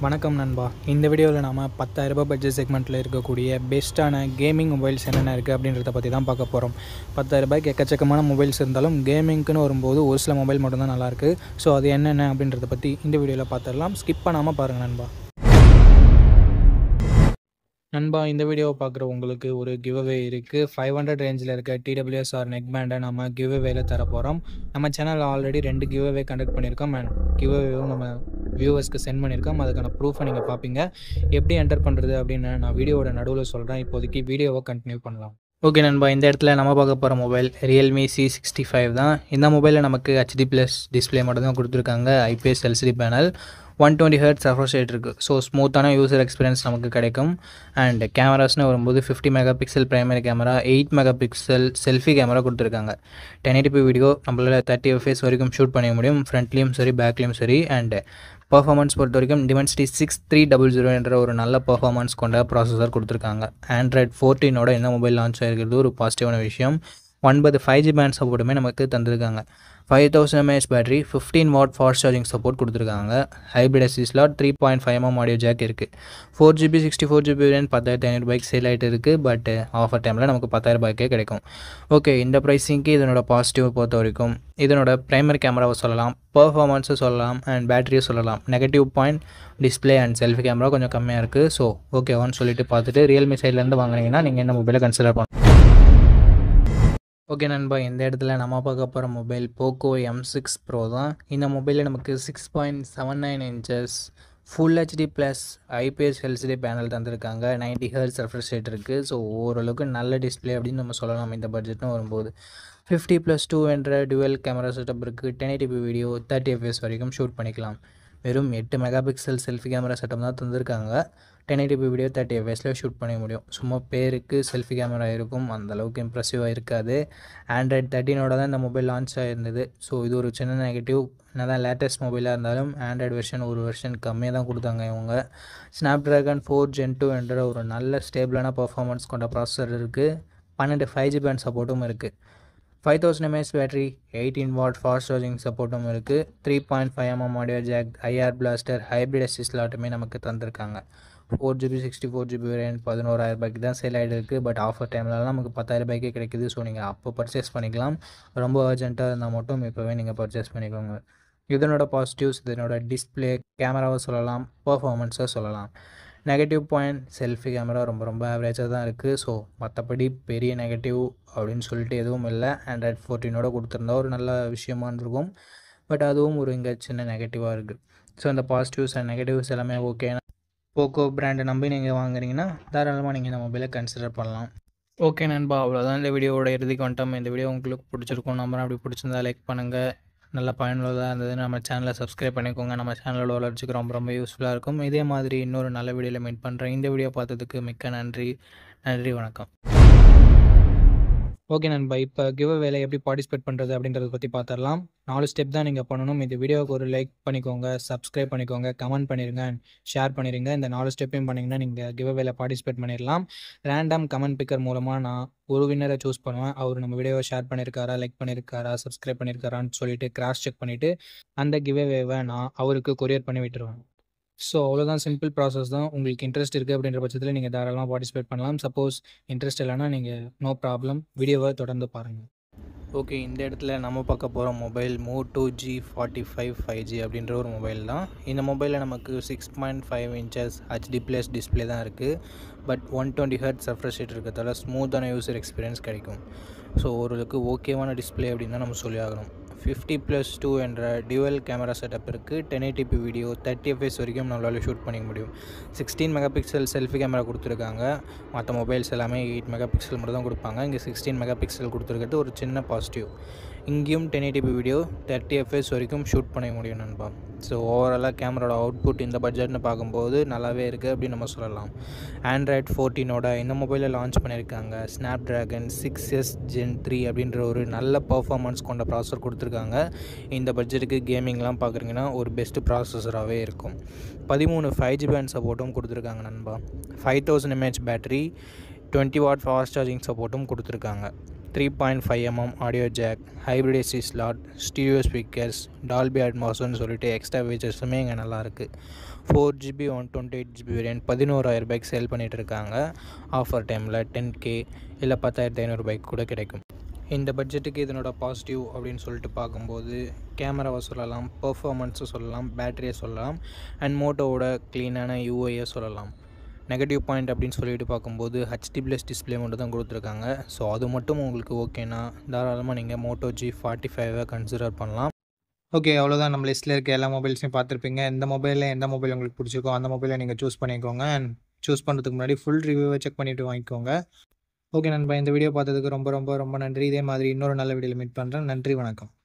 வணக்கம் நண்பா இந்த வீடியோவில் நாம் பத்தாயிரரூபா பட்ஜெட் செக்மெண்ட்டில் இருக்கக்கூடிய பெஸ்ட்டான கேமிங் மொபைல்ஸ் என்னென்ன இருக்குது அப்படின்றத பற்றி தான் பார்க்க போகிறோம் பத்தாயிரரூபாய்க்கு எக்கச்சக்கமான மொபைல்ஸ் இருந்தாலும் கேமிங்க்குன்னு வரும்போது ஒரு சில மொபைல் மட்டும்தான் நல்லாயிருக்கு ஸோ அது என்னென்ன அப்படின்றத பற்றி இந்த வீடியோவில் பார்த்துடலாம் ஸ்கிப் பண்ணாமல் பாருங்கள் நண்பா நண்பா இந்த வீடியோவை பார்க்குற உங்களுக்கு ஒரு கிவ்அவே இருக்குது ஃபைவ் ஹண்ட்ரட் ரேஞ்சில் இருக்க டிடபிள்யூஎஸ்ஆர் நெக் பேண்டை நம்ம கிவ்அவேல தர போகிறோம் நம்ம சேனலில் ஆல்ரெடி ரெண்டு கிவ்அவே கண்டக்ட் பண்ணியிருக்கோம் அண்ட் கிவ்அவேவும் நம்ம வியூவர்ஸ்க்கு சென்ட் பண்ணியிருக்கோம் அதுக்கான ப்ரூஃபை நீங்கள் பார்ப்பீங்க எப்படி என்டர் பண்ணுறது அப்படின்னு நான் வீடியோவோட நடுவில் சொல்கிறேன் இப்போதைக்கு வீடியோவை கண்டினியூ பண்ணலாம் ஓகே நண்பா இந்த இடத்துல நம்ம பார்க்க போகிற mobile Realme C sixty five தான் இந்த மொபைலில் நமக்கு ஹெச்டி ப்ளஸ் டிஸ்பிளே மட்டும் தான் கொடுத்துருக்காங்க IPS LCD panel one twenty hertz refresh rate இருக்குது ஸோ ஸ்மூத்தான யூசர் எக்ஸ்பீரியன்ஸ் நமக்கு கிடைக்கும் அண்ட் கேமராஸ்னு வரும்போது fifty mega pixel primary camera eight mega pixel selfie camera கொடுத்துருக்காங்க டென் எயிட்டி வீடியோ நம்மளால் தேர்ட்டி எஃப்எஸ் வரைக்கும் ஷூட் பண்ணிக்க முடியும் ஃப்ரண்ட்லேயும் சரி பேக்லேயும் சரி அண்ட் பர்ஃபார்மன்ஸ் பொறுத்த வரைக்கும் Dimensity six three double zero என்ற ஒரு நல்ல பர்ஃபார்மன்ஸ் கொண்ட ப்ராசஸர் கொடுத்துருக்காங்க ஆண்ட்ராய்ட் ஃபோர்டீனோட இந்த மொபைல் லான்ச் ஆகிருக்கிறது ஒரு பாசிட்டிவான விஷயம் ஒன்பது ஃபைவ் ஜி பேண்ட் சப்போர்ட்டுமே நமக்கு தந்திருக்காங்க five thousand mAh battery fifteen watt fast charging support கொடுத்துருக்காங்க hybrid SC slot three point five M audio jack இருக்குது four GB sixty four GB variant பத்தாயிரத்தி ஐநூறுபாய்க்கு சேல் ஆகிட்டு இருக்குது பட் ஆஃபர் டைமில் நமக்கு பத்தாயிரம் ரூபாய்க்கே கிடைக்கும் ஓகே இந்த ப்ரைஸிங்க்கு இதனோட பாசிட்டிவ் பொறுத்த வரைக்கும் இதனோட ப்ரைமரி கேமராவை சொல்லலாம் பர்ஃபார்மன்ஸை சொல்லலாம் அண்ட் பேட்டரியை சொல்லலாம் negative point display and selfie camera கொஞ்சம் கம்மியாக இருக்குது ஸோ ஓகேவான்னு சொல்லிட்டு பார்த்துட்டு ரியல்மி சைட்லேருந்து வாங்குனீங்கன்னா நீங்கள் என்ன மொபைலை கன்சிடர் பண்ணலாம் ஓகே நண்பா இந்த இடத்துல நம்ம பார்க்க போகிற mobile Poco M six pro தான் இந்த மொபைலில் நமக்கு six point seven nine inches full HD plus IPS LCD panel தந்திருக்காங்க நைன்டி ஹர்ட்ஸ் ரெஃப்ரெஷ் ரேட் இருக்குது ஸோ ஓரளவுக்கு நல்ல டிஸ்பிளே அப்படின்னு நம்ம சொல்லலாம் இந்த பட்ஜெட்னு வரும்போது ஃபிஃப்டி ப்ளஸ் டூ என்ற டுவெல் கேமரா செட்டப் இருக்குது ten eighty p video thirty FPS வரைக்கும் ஷூட் பண்ணிக்கலாம் வெறும் எட்டு mega pixel selfie camera setup தான் தந்திருக்காங்க ten eighty p video thirty எஃப்எஸில் shoot பண்ண முடியும் சும்மா பேருக்கு செல்ஃபி கேமரா இருக்கும் அந்தளவுக்கு இம்ப்ரெசிவாக இருக்காது ஆண்ட்ராய்ட் தேர்ட்டினோட தான் இந்த மொபைல் லான்ச் ஆகிருந்தது ஸோ இது ஒரு சின்ன நெகட்டிவ் என்ன தான் லேட்டஸ்ட் மொபைலாக இருந்தாலும் ஆண்ட்ராய்டு வெர்ஷன் ஒரு வெர்ஷன் கம்மியாக தான் கொடுத்தாங்க இவங்க Snapdragon four gen two என்ற ஒரு நல்ல ஸ்டேபிளான பர்ஃபார்மன்ஸ் கொண்ட ப்ராசஸர் இருக்குது பன்னெண்டு ஃபைவ் ஜி பேண்ட் சப்போர்ட்டும் இருக்குது five thousand mAh battery eighteen watt fast charging சப்போர்ட்டும் இருக்குது three point five mm audio jack IR blaster hybrid SC ஸ்லாட்டுமே நமக்கு தந்திருக்காங்க four GB sixty four GB variant பதினோராயிரம் ரூபாய்க்கு தான் சேல் ஆகிட்டு இருக்குது பட் ஆஃபர் டைம்லலாம் நமக்கு பத்தாயிரம் ரூபாய்க்கே கிடைக்குது ஸோ நீங்கள் அப்போ பர்ச்சேஸ் பண்ணிக்கலாம் ரொம்ப அர்ஜென்ட்டாக இருந்தால் மட்டும் இப்போவே நீங்கள் பர்ச்சேஸ் பண்ணிக்கோங்க இதனோட பாசிட்டிவ்ஸ் இதனோட டிஸ்பிளே கேமராவை சொல்லலாம் பர்ஃபார்மன்ஸை சொல்லலாம் நெகட்டிவ் பாயிண்ட் செல்ஃபி கேமரா ரொம்ப ரொம்ப ஆவரேஜாக தான் இருக்குது ஸோ மற்றபடி பெரிய நெகட்டிவ் அப்படின்னு சொல்லிட்டு எதுவும் இல்லை ஆண்ட்ராய்ட் ஃபோர்டீனோட கொடுத்துருந்தா ஒரு நல்ல விஷயமா இருந்திருக்கும் பட் அதுவும் ஒரு இங்கே சின்ன நெகட்டிவாக இருக்குது ஸோ இந்த பாசிட்டிவ்ஸ் அண்ட் நெகட்டிவ்ஸ் எல்லாமே ஓகே போக்கோ பிராண்டை நம்பி நீங்கள் வாங்குறீங்கன்னா தாராளமாக நீங்கள் இந்த மொபைலை கன்சிடர் பண்ணலாம் ஓகே நண்பா அவ்வளோதான் இந்த வீடியோவோட இறுதிக்கு வந்துட்டோம் இந்த வீடியோ உங்களுக்கு பிடிச்சிருக்கும் நம்பர் அப்படி பிடிச்சிருந்தா லைக் பண்ணுங்கள் நல்ல பயனுள்ளதாக இருந்தது நம்ம சேனலை சப்ஸ்கிரைப் பண்ணிக்கோங்க நம்ம சேனலோட வளர்ச்சிக்கு ரொம்ப ரொம்ப யூஸ்ஃபுல்லாக இருக்கும் இதே மாதிரி இன்னொரு நல்ல வீடியோவில் மீட் பண்ணுறேன் இந்த வீடியோ பார்த்ததுக்கு மிக்க நன்றி நன்றி வணக்கம் ஓகே நண்பா இப்போ கிவ் வேலை எப்படி பார்ட்டிசிபேட் பண்ணுறது அப்படின்றத பற்றி பார்த்துடலாம் நாலு ஸ்டெப் தான் நீங்கள் பண்ணணும் இந்த வீடியோவுக்கு ஒரு லைக் பண்ணிக்கோங்க சப்ஸ்கிரைப் பண்ணிக்கோங்க கமெண்ட் பண்ணிடுங்க ஷேர் பண்ணிடுங்க இந்த நாலு ஸ்டெப்பையும் பண்ணிங்கன்னா நீங்கள் கிவ் வேலை பார்ட்டிசிபேட் பண்ணிடலாம் ரேண்டம் கமெண்ட் பிக்கர் மூலமாக நான் ஒரு வின்னரை சூஸ் பண்ணுவேன் அவர் நம்ம வீடியோவை ஷேர் பண்ணியிருக்காரா லைக் பண்ணியிருக்காரா சப்ஸ்கிரைப் பண்ணியிருக்காரான்னு சொல்லிட்டு கிராஸ் செக் பண்ணிவிட்டு அந்த கிவ் வேவை நான் அவருக்கு கொரியர் பண்ணி விட்டுருவேன் ஸோ அவ்வளோதான் சிம்பிள் ப்ராசஸ் தான் உங்களுக்கு இன்ட்ரெஸ்ட் இருக்குது அப்படின்ற பட்சத்தில் நீங்கள் தாராளமாக பார்ட்டிசிபேட் பண்ணலாம் சப்போஸ் இன்ட்ரெஸ்ட் இல்லைனா நீங்கள் நோ ப்ராப்ளம் வீடியோவை தொடர்ந்து பாருங்கள் ஓகே இந்த இடத்துல நம்ம பார்க்க போகிற mobile Moto G forty five five G அப்படின்ற ஒரு மொபைல் தான் இந்த மொபைலில் நமக்கு six point five inches HD plus display தான் இருக்குது but one twenty hertz refresh rate இருக்கிறதால ஸ்மூத்தான யூசர் எக்ஸ்பீரியன்ஸ் கிடைக்கும் ஸோ ஓரளவுக்கு ஓகேவான டிஸ்பிளே அப்படின்னு தான் நம்ம சொல்லி ஆகணும் ஃபிஃப்டி ப்ளஸ் டூ என்ற டியூவல் கேமரா செட்டப் இருக்குது ten eighty p video thirty FPS வரைக்கும் நம்மளால் ஷூட் பண்ணிக்க முடியும் sixteen mega pixel selfie camera கொடுத்துருக்காங்க மற்ற மொபைல்ஸ் எல்லாமே எயிட் மெகா பிக்சல் மட்டும் தான் கொடுப்பாங்க இங்கே சிக்ஸ்டீன் மெகா பிக்சல் கொடுத்துருக்கிறது ஒரு சின்ன பாசிட்டிவ் இங்கேயும் ten eighty p video thirty FPS வரைக்கும் ஷூட் பண்ண முடியும் நண்பா ஸோ ஓவராலாக கேமராவோட அவுட்புட் இந்த பட்ஜெட்னு பார்க்கும்போது நல்லாவே இருக்குது அப்படின்னு நம்ம சொல்லலாம் ஆண்ட்ராய்ட் ஃபோர்டீனோட இந்த மொபைலில் லான்ச் பண்ணியிருக்காங்க Snapdragon six S gen three அப்படின்ற ஒரு நல்ல பர்ஃபார்மன்ஸ் கொண்ட ப்ராசஸர் கொடுத்துருக்காங்க இந்த பட்ஜெட்டுக்கு கேமிங்லாம் பார்க்குறீங்கன்னா ஒரு பெஸ்ட்டு ப்ராசஸராகவே இருக்கும் பதிமூணு ஃபைவ் ஜி பேண்ட் சப்போர்ட்டும் கொடுத்துருக்காங்க நண்பா five thousand mAh battery twenty watt fast charging சப்போர்ட்டும் கொடுத்துருக்காங்க three point five mm audio jack hybrid AC slot stereo speakers Dolby அட்மாஸ்னு சொல்லிட்டு எக்ஸ்ட்ரா ஃபீச்சர்ஸுமே இங்கே நல்லாயிருக்கு four GB one twenty eight GB variant பதினோராயிரம் ரூபாய்க்கு சேல் பண்ணிகிட்டு இருக்காங்க ஆஃபர் டைமில் டென் கே இல்லை பத்தாயிரத்தி ஐநூறுபாய்க்கு கூட கிடைக்கும் இந்த பட்ஜெட்டுக்கு இதனோட பாசிட்டிவ் அப்படின்னு சொல்லிட்டு பார்க்கும்போது கேமராவை சொல்லலாம் பர்ஃபார்மன்ஸை சொல்லலாம் பேட்டரியை சொல்லலாம் அண்ட் மோட்டோவோட க்ளீனான யூஐயை சொல்லலாம் நெகட்டிவ் பாயிண்ட் அப்படின்னு சொல்லிட்டு பார்க்கும்போது ஹெச்டி ப்ளஸ் டிஸ்பிளே மட்டும் தான் கொடுத்துருக்காங்க ஸோ அது மட்டும் உங்களுக்கு ஓகேனா தாராளமாக நீங்கள் மோட்டோ ஜி ஃபார்ட்டி ஃபைவை கன்சிடர் பண்ணலாம் ஓகே அவ்வளோதான் நம்ம லிஸ்ட்டில் இருக்க எல்லா மொபைல்ஸையும் பார்த்துருப்பீங்க எந்த மொபைலில் எந்த மொபைல் உங்களுக்கு பிடிச்சிருக்கோ அந்த மொபைலை நீங்கள் சூஸ் பண்ணிக்கோங்க அண்ட் சூஸ் பண்ணுறதுக்கு முன்னாடி ஃபுல் ரிவ்யூவை செக் பண்ணிவிட்டு வாங்கிக்கோங்க ஓகே நண்பா இந்த வீடியோ பார்த்ததுக்கு ரொம்ப ரொம்ப ரொம்ப நன்றி இதே மாதிரி இன்னொரு நல்ல வீடியோவில் மீட் பண்ணுறேன் நன்றி வணக்கம்